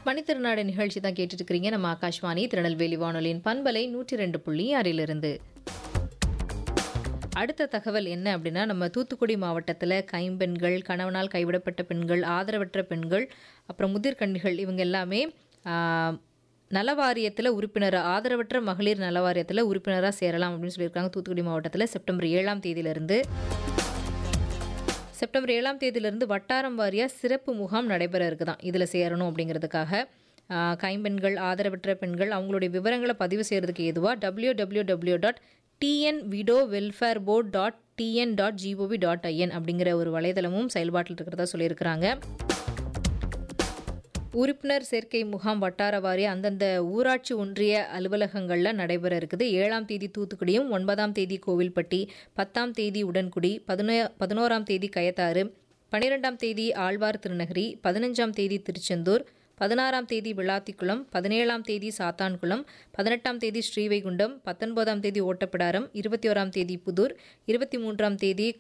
மணித்திருநாடு நிகழ்ச்சி தான் கேட்டுட்டு இருக்கிறீங்க நம்ம ஆகாஷ்வாணி திருநெல்வேலி வானொலியின் பண்பலை நூற்றி ரெண்டு புள்ளி ஆறிலிருந்து அடுத்த தகவல் என்ன அப்படின்னா நம்ம தூத்துக்குடி மாவட்டத்தில் கைம்பெண்கள் கணவனால் கைவிடப்பட்ட பெண்கள் ஆதரவற்ற பெண்கள் அப்புறம் முதிர்கண்ணிகள் இவங்க எல்லாமே ஆஹ், நலவாரியத்தில் உறுப்பினர் ஆதரவற்ற மகளிர் நலவாரியத்தில் உறுப்பினராக சேரலாம் அப்படின்னு சொல்லியிருக்காங்க தூத்துக்குடி மாவட்டத்தில் செப்டம்பர் ஏழாம் தேதியிலிருந்து செப்டம்பர் ஏழாம் தேதியிலிருந்து வட்டாரம் வாரியாக சிறப்பு முகாம் நடைபெற இருக்குதான் இதில் சேரணும் அப்படிங்கிறதுக்காக ஆஹ், கைம்பெண்கள் ஆதரவற்ற பெண்கள் அவங்களுடைய விவரங்களை பதிவு செய்கிறதுக்கு ஏதுவாக W W W dot TN widow welfare board dot TN dot GOV dot IN அப்படிங்கிற ஒரு வலைதளமும் செயல்பாட்டில் இருக்கிறதா சொல்லியிருக்கிறாங்க உறுப்பினர் சேர்க்கை முகாம் வட்டார வாரிய அந்தந்த ஊராட்சி ஒன்றிய அலுவலகங்களில் நடைபெற இருக்குது ஏழாம் தேதி தூத்துக்குடியும் ஒன்பதாம் தேதி கோவில்பட்டி பத்தாம் தேதி உடன்குடி பதினோ பதினோராம் தேதி கயத்தாறு பன்னிரெண்டாம் தேதி ஆழ்வார் திருநகரி பதினஞ்சாம் தேதி திருச்செந்தூர் பதினாறாம் தேதி விளாத்திக்குளம் பதினேழாம் தேதி சாத்தான்குளம் பதினெட்டாம் தேதி ஸ்ரீவைகுண்டம் பத்தொன்பதாம் தேதி ஓட்டப்பிடாரம் இருபத்தி ஓராம் தேதி புதூர் இருபத்தி மூன்றாம் தேதி